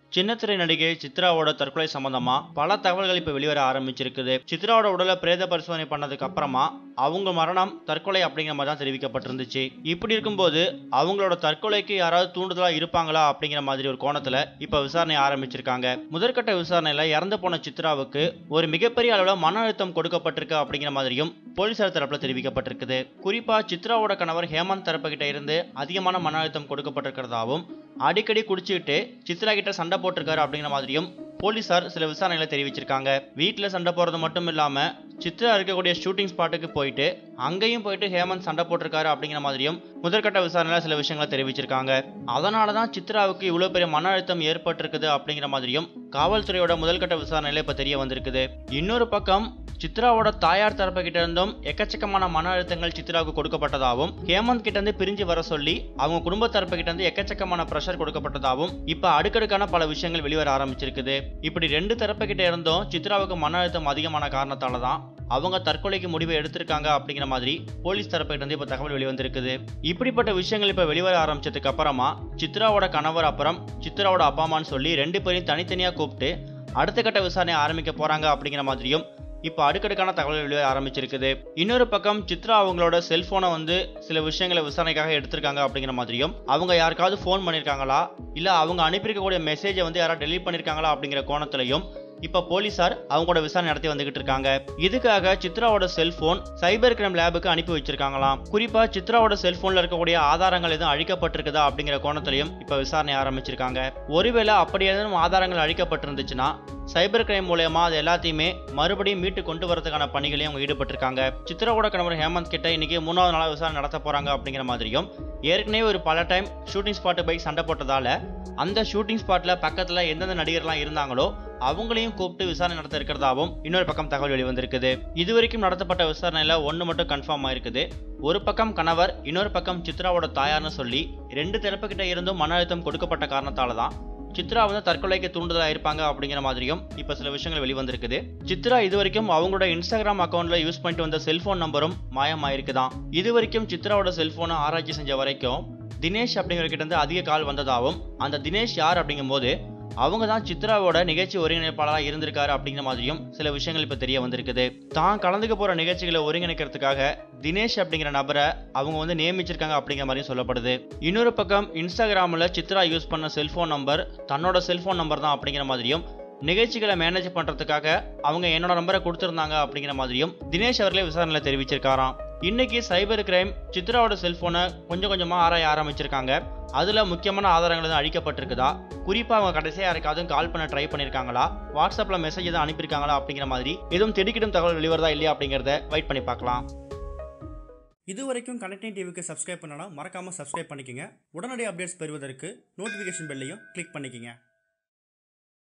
சின்னத்திரை நடிகை சித்ராவோட தற்கொலை சம்பந்தமா பல தகவல்கள் இப்ப வெளிவர ஆரம்பிச்சிருக்குது சித்ராவோட உடலை பிரேத பரிசோதனை பண்ணதுக்கு அப்புறமா அவங்க மரணம் தற்கொலை அப்படிங்கிற மாதிரி தான் தெரிவிக்கப்பட்டிருந்துச்சு இப்படி இருக்கும்போது அவங்களோட தற்கொலைக்கு யாராவது தூண்டுதலா இருப்பாங்களா அப்படிங்கிற மாதிரி ஒரு கோணத்துல இப்ப விசாரணை ஆரம்பிச்சிருக்காங்க முதற்கட்ட விசாரணையில இறந்து போன சித்ராவுக்கு ஒரு மிகப்பெரிய அளவுல மன அழுத்தம் கொடுக்கப்பட்டிருக்கு அப்படிங்கிற மாதிரியும் போலீசார் தரப்புல தெரிவிக்கப்பட்டிருக்குது குறிப்பா சித்ராவோட கணவர் ஹேமந்த் தரப்பு கிட்ட இருந்து அதிகமான மன அழுத்தம் கொடுக்கப்பட்டிருக்கிறதாவும் அடிக்கடி குடிச்சுக்கிட்டு சித்ரா கிட்ட சண்டை போட்டிருக்காரு அப்படிங்கிற மாதிரியும் போலீசார் சில விசாரணைகளை தெரிவிச்சிருக்காங்க வீட்டில் சண்டை போறது மட்டும் இல்லாம சித்ரா இருக்கக்கூடிய ஷூட்டிங் ஸ்பாட்டுக்கு போயிட்டு அங்கேயும் போயிட்டு ஹேமந்த் சண்டை போட்டிருக்காரு அப்படிங்கிற மாதிரியும் முதற்கட்ட விசாரணையில சில விஷயங்களை தெரிவிச்சிருக்காங்க அதனால தான் சித்ராவுக்கு இவ்வளவு பெரிய மன அழுத்தம் ஏற்பட்டிருக்குது அப்படிங்கிற மாதிரியும் காவல்துறையோட முதல்கட்ட விசாரணையில இப்ப தெரிய வந்திருக்குது இன்னொரு பக்கம் சித்ராவோட தாயார் தரப்பு கிட்ட இருந்தும் எக்கச்சக்கமான மன அழுத்தங்கள் சித்ராவுக்கு கொடுக்கப்பட்டதாகவும் ஹேமந்த் கிட்ட இருந்து பிரிஞ்சு வர சொல்லி அவங்க குடும்ப தரப்பு கிட்ட இருந்து எக்கச்சக்கமான ப்ரெஷர் கொடுக்கப்பட்டதாகவும் இப்ப அடுக்கடுக்கான பல விஷயங்கள் வெளிவர ஆரம்பிச்சிருக்குது இப்படி ரெண்டு தரப்பு கிட்ட இருந்தும் சித்ராவுக்கு மன அழுத்தம் அதிகமான காரணத்தால தான் அவங்க தற்கொலைக்கு முடிவை எடுத்திருக்காங்க அப்படிங்கிற மாதிரி போலீஸ் தரப்பு கிட்ட இருந்து இப்ப தகவல் வெளிவந்திருக்குது இப்படிப்பட்ட விஷயங்கள் இப்ப வெளிவர ஆரம்பிச்சதுக்கு அப்புறமா சித்ராவோட கணவர் அப்புறம் சித்ராவோட அப்பா அம்மான்னு சொல்லி ரெண்டு பேரையும் தனித்தனியா கூப்பிட்டு அடுத்த கட்ட விசாரணை ஆரம்பிக்க போறாங்க அப்படிங்கிற மாதிரியும் இப்போ அடுக்கடுக்கான தகவல் வெளியே ஆரம்பிச்சிருக்குது இன்னொரு பக்கம் சித்ரா அவங்களோட செல்போனை வந்து சில விஷயங்களை விசாரணைக்காக எடுத்திருக்காங்க அப்படிங்கிற மாதிரியும் அவங்க யாருக்காவது ஃபோன் பண்ணியிருக்காங்களா இல்லை அவங்க அனுப்பியிருக்கக்கூடிய மெசேஜை வந்து யாராவது டெலீட் பண்ணியிருக்காங்களா அப்படிங்கிற கோணத்திலையும் இப்போ போலீசார் அவங்களோட விசாரணை நடத்தி வந்துகிட்டு இருக்காங்க இதுக்காக சித்ராவோட செல்போன் சைபர் கிரைம் லேபுக்கு அனுப்பி வச்சிருக்காங்களாம் குறிப்பா சித்ராவோட செல்போன்ல இருக்கக்கூடிய ஆதாரங்கள் எதுவும் அழிக்கப்பட்டிருக்குதா அப்படிங்கிற கோணத்திலையும் இப்போ விசாரணை ஆரம்பிச்சிருக்காங்க ஒருவேளை அப்படி ஏதேனும் ஆதாரங்கள் அழிக்கப்பட்டிருந்துச்சுன்னா சைபர் கிரைம் மூலயமா அது எல்லாத்தையுமே மறுபடியும் மீட்டு கொண்டு வரதுக்கான பணிகளையும் அவங்க ஈடுபட்டிருக்காங்க சித்ராவோட கணவர் ஹேமந்த் கிட்ட இன்னைக்கு மூணாவது நாளாக விசாரணை நடத்த போறாங்க அப்படிங்கிற மாதிரியும் ஏற்கனவே ஒரு பல டைம் ஷூட்டிங் ஸ்பாட்டு போய் சண்டை போட்டதால அந்த ஷூட்டிங் ஸ்பாட்ல பக்கத்துல எந்தெந்த நடிகர்லாம் இருந்தாங்களோ அவங்களையும் கூப்பிட்டு விசாரணை நடத்த இருக்கிறதாவும் இன்னொரு பக்கம் தகவல் வெளிவந்திருக்குது இதுவரைக்கும் நடத்தப்பட்ட விசாரணையில ஒன்று மட்டும் கன்ஃபார்ம் ஆயிருக்குது ஒரு பக்கம் கணவர் இன்னொரு பக்கம் சித்ராவோட தாயார்னு சொல்லி ரெண்டு தரப்பு கிட்ட இருந்தும் மன அழுத்தம் கொடுக்கப்பட்ட காரணத்தால தான் சித்ரா வந்து தற்கொலைக்கு தூண்டுதலா இருப்பாங்க அப்படிங்கிற மாதிரியும் இப்ப சில விஷயங்கள் வெளிவந்திருக்குது சித்ரா இது வரைக்கும் அவங்களோட இன்ஸ்டாகிராம் அக்கௌண்ட்ல யூஸ் பண்ணிட்டு வந்த செல்போன் நம்பரும் மாயமாயிருக்குதான் இது வரைக்கும் சித்ராவோட செல்போனை ஆராய்ச்சி செஞ்ச வரைக்கும் தினேஷ் அப்படிங்கிற கிட்ட இருந்து அதிக கால் வந்ததாகவும் அந்த தினேஷ் யார் அப்படிங்கும்போது அவங்க தான் சித்ராவோட நிகழ்ச்சி ஒருங்கிணைப்பாளராக இருந்திருக்காரு அப்படிங்கிற மாதிரியும் சில விஷயங்கள் இப்போ தெரிய வந்திருக்குது தான் கலந்துக்க போற நிகழ்ச்சிகளை ஒருங்கிணைக்கிறதுக்காக தினேஷ் அப்படிங்கிற நபரை அவங்க வந்து நியமிச்சிருக்காங்க அப்படிங்கிற மாதிரியும் சொல்லப்படுது இன்னொரு பக்கம் இன்ஸ்டாகிராமில் சித்ரா யூஸ் பண்ண செல்போன் நம்பர் தன்னோட செல்போன் நம்பர் தான் அப்படிங்கிற மாதிரியும் நிகழ்ச்சிகளை மேனேஜ் பண்றதுக்காக அவங்க என்னோட நம்பரை கொடுத்துருந்தாங்க அப்படிங்கிற மாதிரியும் தினேஷ் அவர்களே விசாரணையில் தெரிவிச்சிருக்காராம் இன்னைக்கு சைபர் கிரைம் சித்ராவோட செல்போனை கொஞ்சம் கொஞ்சமா ஆராய ஆரம்பிச்சிருக்காங்க அதுல முக்கியமான ஆதாரங்கள் எதுவும் அழிக்கப்பட்டிருக்குதா குறிப்பா அவங்க கடைசியா யாருக்காவது கால் பண்ண ட்ரை பண்ணிருக்காங்களா வாட்ஸ்அப்ல மெசேஜ் எதுவும் அனுப்பியிருக்காங்களா அப்படிங்கிற மாதிரி எதுவும் திடுக்கிடும் தகவல் வெளிவரதா இல்லையா அப்படிங்கறத வெயிட் பண்ணி பார்க்கலாம் இது வரைக்கும் கனெக்டிங் டிவிக்கு சப்ஸ்கிரைப் பண்ணனா மறக்காம சப்ஸ்கிரைப் பண்ணிக்கங்க உடனடி அப்டேட்ஸ் பெறுவதற்கு நோட்டிஃபிகேஷன் பெல்லையும் கிளிக் பண்ணிக்கங்க